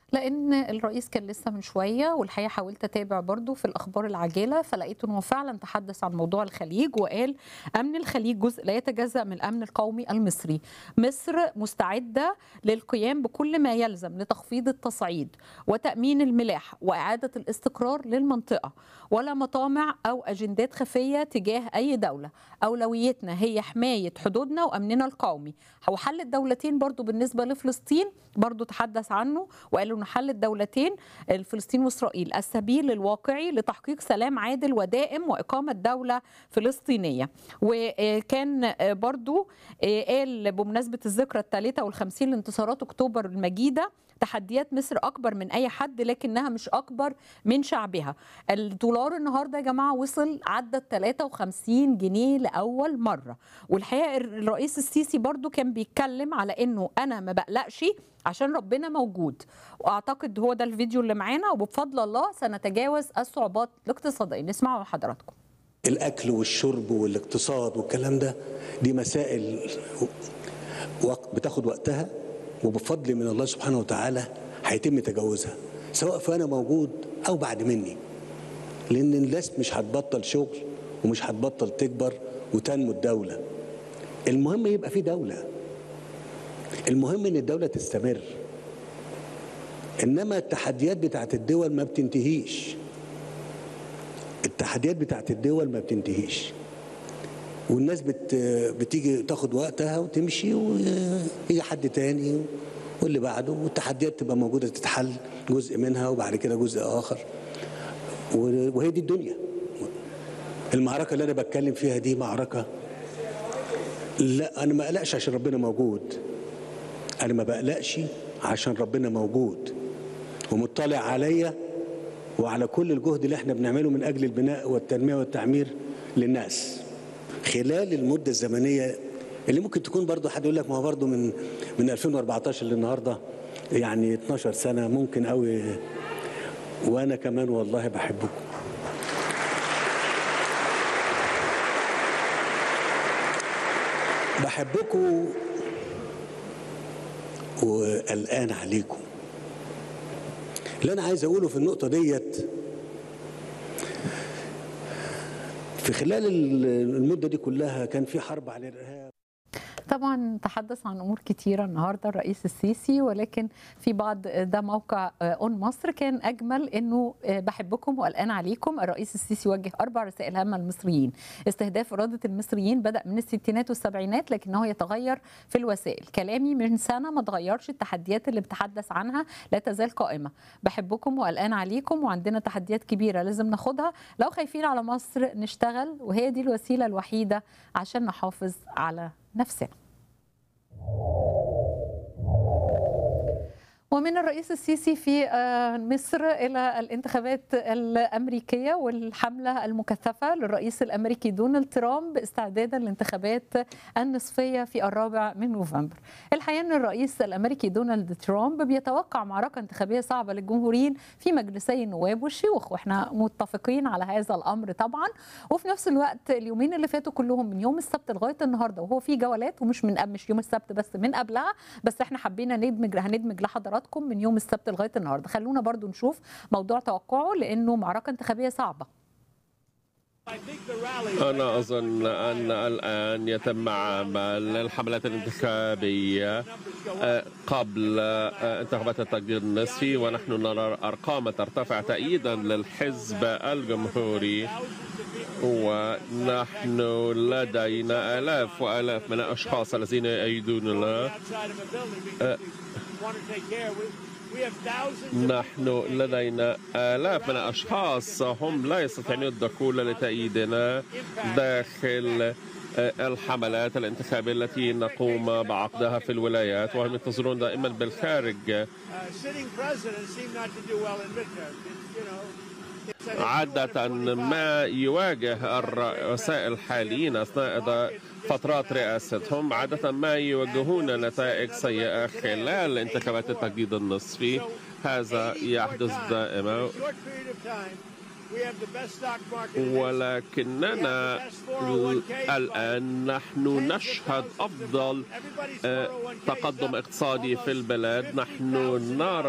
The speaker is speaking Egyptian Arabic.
لان الرئيس كان لسه من شويه والحقيقه حاولت اتابع برضو في الاخبار العاجله فلقيت انه فعلا تحدث عن موضوع الخليج وقال امن الخليج جزء لا يتجزا من الامن القومي المصري مصر مستعده للقيام بكل ما يلزم لتخفيض التصعيد وتامين الملاحه واعاده الاستقرار للمنطقه ولا مطامع او اجندات خفيه تجاه اي دوله اولويتنا هي حمايه حدودنا وامننا القومي وحل الدولتين برضو بالنسبه لفلسطين برضو تحدث عنه وقالوا ان حل الدولتين فلسطين واسرائيل السبيل الواقعي لتحقيق سلام عادل ودائم واقامه دوله فلسطينيه وكان برضو قال بمناسبه الذكرى الثالثه والخمسين لانتصارات اكتوبر المجيده تحديات مصر اكبر من اي حد لكنها مش اكبر من شعبها الدولار النهارده يا جماعه وصل عدى 53 جنيه لاول مره والحقيقه الرئيس السيسي برضو كان بيتكلم على انه انا ما بقلقش عشان ربنا موجود واعتقد هو ده الفيديو اللي معانا وبفضل الله سنتجاوز الصعوبات الاقتصاديه نسمعه مع حضراتكم الاكل والشرب والاقتصاد والكلام ده دي مسائل وقت بتاخد وقتها وبفضل من الله سبحانه وتعالى هيتم تجاوزها سواء فانا موجود او بعد مني لان الناس مش هتبطل شغل ومش هتبطل تكبر وتنمو الدوله المهم يبقى في دوله المهم ان الدوله تستمر انما التحديات بتاعت الدول ما بتنتهيش التحديات بتاعت الدول ما بتنتهيش والناس بت بتيجي تاخد وقتها وتمشي ويجي حد تاني واللي بعده والتحديات تبقى موجوده تتحل جزء منها وبعد كده جزء اخر وهي دي الدنيا المعركه اللي انا بتكلم فيها دي معركه لا انا ما اقلقش عشان ربنا موجود انا ما بقلقش عشان ربنا موجود ومطلع عليا وعلى كل الجهد اللي احنا بنعمله من اجل البناء والتنميه والتعمير للناس خلال المده الزمنيه اللي ممكن تكون برضه حد يقول لك ما هو برضه من من 2014 للنهارده يعني 12 سنه ممكن قوي وانا كمان والله بحبكم بحبكم وقلقان عليكم اللي انا عايز اقوله في النقطه ديت في خلال المده دي كلها كان في حرب على الارهاب طبعا تحدث عن امور كتيره النهارده الرئيس السيسي ولكن في بعض ده موقع اون مصر كان اجمل انه بحبكم وقلقان عليكم الرئيس السيسي وجه اربع رسائل هامه للمصريين استهداف اراده المصريين بدا من الستينات والسبعينات لكنه يتغير في الوسائل كلامي من سنه ما اتغيرش التحديات اللي بتحدث عنها لا تزال قائمه بحبكم وقلقان عليكم وعندنا تحديات كبيره لازم ناخدها لو خايفين على مصر نشتغل وهي دي الوسيله الوحيده عشان نحافظ على نفسنا ومن الرئيس السيسي في مصر الى الانتخابات الامريكيه والحمله المكثفه للرئيس الامريكي دونالد ترامب استعدادا للانتخابات النصفيه في الرابع من نوفمبر. الحقيقه ان الرئيس الامريكي دونالد ترامب بيتوقع معركه انتخابيه صعبه للجمهوريين في مجلسي النواب والشيوخ واحنا متفقين على هذا الامر طبعا وفي نفس الوقت اليومين اللي فاتوا كلهم من يوم السبت لغايه النهارده وهو في جولات ومش من مش يوم السبت بس من قبلها بس احنا حبينا ندمج هندمج لحضراتكم حضراتكم من يوم السبت لغايه النهارده خلونا برضو نشوف موضوع توقعه لانه معركه انتخابيه صعبه أنا أظن أن الآن يتم عمل الحملات الانتخابية قبل انتخابات التقدير النصفي ونحن نرى أرقام ترتفع تأييدا للحزب الجمهوري ونحن لدينا آلاف وآلاف من الأشخاص الذين يؤيدوننا نحن لدينا آلاف من الأشخاص هم لا يستطيعون الدخول لتأييدنا داخل الحملات الانتخابية التي نقوم بعقدها في الولايات وهم ينتظرون دائما بالخارج عادة ما يواجه الرؤساء الحاليين أثناء فترات رئاستهم عادة ما يوجهون نتائج سيئة خلال انتخابات التجديد النصفي هذا يحدث دائما ولكننا الآن نحن نشهد أفضل تقدم اقتصادي في البلاد نحن نرى